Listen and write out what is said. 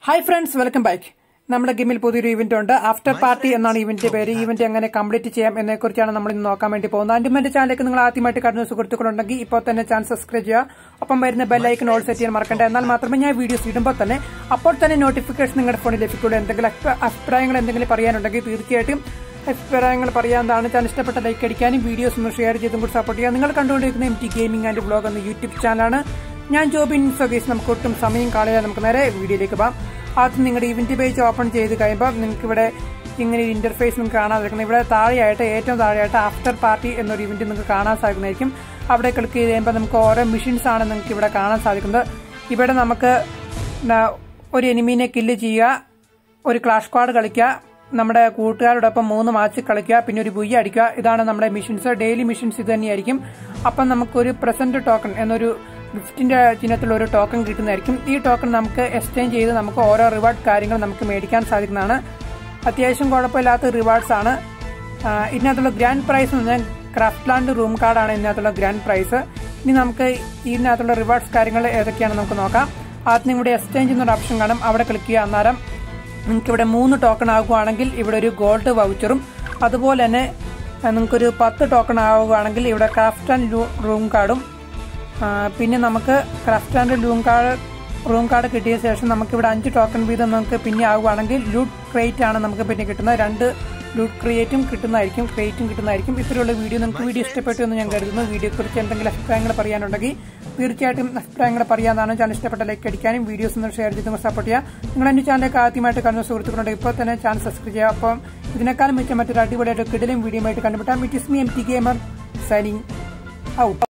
hi friends welcome back നമ്മുടെ ഗെയിമിൽ പുതിയൊരു ഇവന്റ് ഉണ്ട് ആഫ്റ്റർ പാർട്ടി എന്നാണ് ഇവന്റിന്റെ പേര് ഇവന്റ് എങ്ങനെ കംപ്ലീറ്റ് ചെയ്യാം എന്നതിനെ കുറിച്ചാണ് നമ്മൾ ഇന്ന് നോക്കാൻ വേണ്ടി പോകുന്നത് അതിന്റെ എന്റെ ചാനലിലേക്ക് നിങ്ങൾ ആദ്യമായിട്ട് കടന്ന സുഹൃത്തുക്കളുണ്ടെങ്കിൽ ഇപ്പോൾ തന്നെ ചാനൽ സബ്സ്ക്രൈബ് ചെയ്യുക ഒപ്പം വരുന്ന ബെല്ലൈക്കൻ ഓൾ സെറ്റ് ചെയ്യാൻ മറക്കണ്ട എന്നാൽ മാത്രമേ ഞാൻ വീഡിയോസ് ഇടുമ്പോൾ തന്നെ അപ്പോൾ തന്നെ നോട്ടിഫിക്കേഷൻ നിങ്ങളുടെ ഫോണിൽ ലഭിക്കുള്ളൂ എന്തെങ്കിലും അഭി- അഭിപ്രായങ്ങൾ എന്തെങ്കിലും പറയാനുണ്ടെങ്കിൽ തീർച്ചയായിട്ടും അഭിപ്രായങ്ങൾ പറയാവുന്നതാണ് ചാനൽ ഇഷ്ടപ്പെട്ട ലൈക്ക് അടിക്കാനും വീഡിയോസ് ഒന്ന് ഷെയർ ചെയ്തും കൂടി സപ്പോർട്ട് ചെയ്യുക നിങ്ങൾ കണ്ടുകൊണ്ടിരിക്കുന്ന M T gaming and blog എന്ന യൂട്യൂബ് ചാനലാണ് ഞാൻ ജോബിൻ സൊഗീസ് നമുക്ക് ഒട്ടും സമയം കളയാതെ നമുക്ക് നേരെ വീഡിയോയിലേക്ക് പോകാം ആദ്യം നിങ്ങളുടെ ഇവന്റ് പേജ് ഓപ്പൺ ചെയ്ത് കഴിയുമ്പോൾ നിങ്ങൾക്ക് ഇവിടെ ഇങ്ങനെ ഒരു ഇന്റർഫേസ് നിങ്ങൾക്ക് കാണാൻ സാധിക്കുന്നത് ഇവിടെ താഴെയായിട്ട് ഏറ്റവും താഴെയായിട്ട് ആഫ്റ്റർ പാർട്ടി എന്നൊരു ഇവന്റ് നിങ്ങൾക്ക് കാണാൻ സാധിക്കുന്നതായിരിക്കും അവിടെ ക്ലിക്ക് ചെയ്ത് കഴിയുമ്പോൾ നമുക്ക് ഓരോ മിഷൻസ് ആണ് നിങ്ങൾക്ക് ഇവിടെ കാണാൻ സാധിക്കുന്നത് ഇവിടെ നമുക്ക് ന- ഒരു എനിമീനെ കില്ല് ചെയ്യുക ഒരു ക്ലാഷ് കാർഡ് കളിക്കുക നമ്മുടെ കൂട്ടുകാരോടൊപ്പം മൂന്ന് മാച്ച് കളിക്കുക പിന്നെ ഒരു ബുയ്യ അടിക്കുക ഇതാണ് നമ്മുടെ മിഷൻസ് ഡെയിലി മിഷൻസ് ഇത് തന്നെയായിരിക്കും അപ്പം നമുക്കൊരു പ്രസന്റ് ടോക്കൺ എന്നൊരു ഗിഫ്റ്റിന്റെ ചിഹ്നത്തിലുള്ള ഒരു ടോക്കൺ കിട്ടുന്നതായിരിക്കും ഈ ടോക്കൺ നമുക്ക് എക്സ്ചേഞ്ച് ചെയ്ത് നമുക്ക് ഓരോ റിവാർഡ് കാര്യങ്ങൾ നമുക്ക് മേടിക്കാൻ സാധിക്കുന്നതാണ് അത്യാവശ്യം കുഴപ്പമില്ലാത്ത റിവാർഡ്സ് ആണ് ആ, ഇതിനകത്തുള്ള ഗ്രാൻഡ് പ്രൈസ് എന്ന് പറഞ്ഞാൽ ക്രാഫ്റ്റ് ലാൻഡ് റൂം കാർഡാണ് ഇതിനകത്തുള്ള ഗ്രാൻഡ് പ്രൈസ് ഇനി നമുക്ക് ഇതിനകത്തുള്ള റിവാർഡ്സ് കാര്യങ്ങൾ ഏതൊക്കെയാണ് നമുക്ക് നോക്കാം ആദ്യം ഇവിടെ എക്സ്ചേഞ്ച് എന്നൊരു ഓപ്ഷൻ കാണും അവിടെ ക്ലിക്ക് ചെയ്യുക അന്നേരം നിങ്ങൾക്ക് ഇവിടെ മൂന്ന് ടോക്കൺ ആകുവാണെങ്കിൽ ഇവിടെ ഒരു ഗോൾഡ് വൗച്ചറും അതുപോലെ തന്നെ ആ, നിങ്ങൾക്കൊരു പത്ത് ടോക്കൺ ആവുകയാണെങ്കിൽ ഇവിടെ ക്രാഫ്റ്റ് ആൻഡ് റൂം കാർഡും ആ, പിന്നെ നമുക്ക് craft and room card room card കിട്ടിയ ശേഷം നമുക്ക് ഇവിടെ അഞ്ച് ടോക്കൺ വീതം നമുക്ക് പിന്നെ ആവുകയാണെങ്കിൽ ലൂട്ട് ക്രേറ്റ് ആണ് നമുക്ക് പിന്നെ കിട്ടുന്നത് രണ്ട് ലൂട്ട് ക്രിയേറ്റും കിട്ടുന്നതായിരിക്കും ക്രിയേറ്റും കിട്ടുന്നതായിരിക്കും ഇത്തരമുള്ള വീഡിയോ നിങ്ങൾക്ക് വീഡിയോ ഇഷ്ടപ്പെട്ടു എന്ന് ഞാൻ കരുതുന്നു വീഡിയോയെക്കുറിച്ച് എന്തെങ്കിലും അഭിപ്രായങ്ങൾ പറയാനുണ്ടെങ്കിൽ തീർച്ചയായിട്ടും അഭിപ്രായങ്ങൾ പറയാനാണ് ചാനൽ ഇഷ്ടപ്പെട്ട ലൈക്ക് അടിക്കാനും വീഡിയോസ് ഒന്ന് ഷെയർ ചെയ്ത് സപ്പോർട്ട് ചെയ്യുക നിങ്ങൾ എൻ്റെ ചാനലിലേക്ക് ആദ്യമായിട്ട് കാണുന്ന സുഹൃത്തുക്കളുണ്ട് ഇപ്പോൾ തന്നെ ചാനൽ സബ്സ്ക്രൈബ് ചെയ്യുക അപ്പം ഇതിനേക്കാളും മിച്ചം മറ്റൊരു അടിപൊളിയായിട്ട് കിടലും വീഡിയോ ആയിട്ട് കണ്ടുപിട്ടാം it is me M T gamer signing out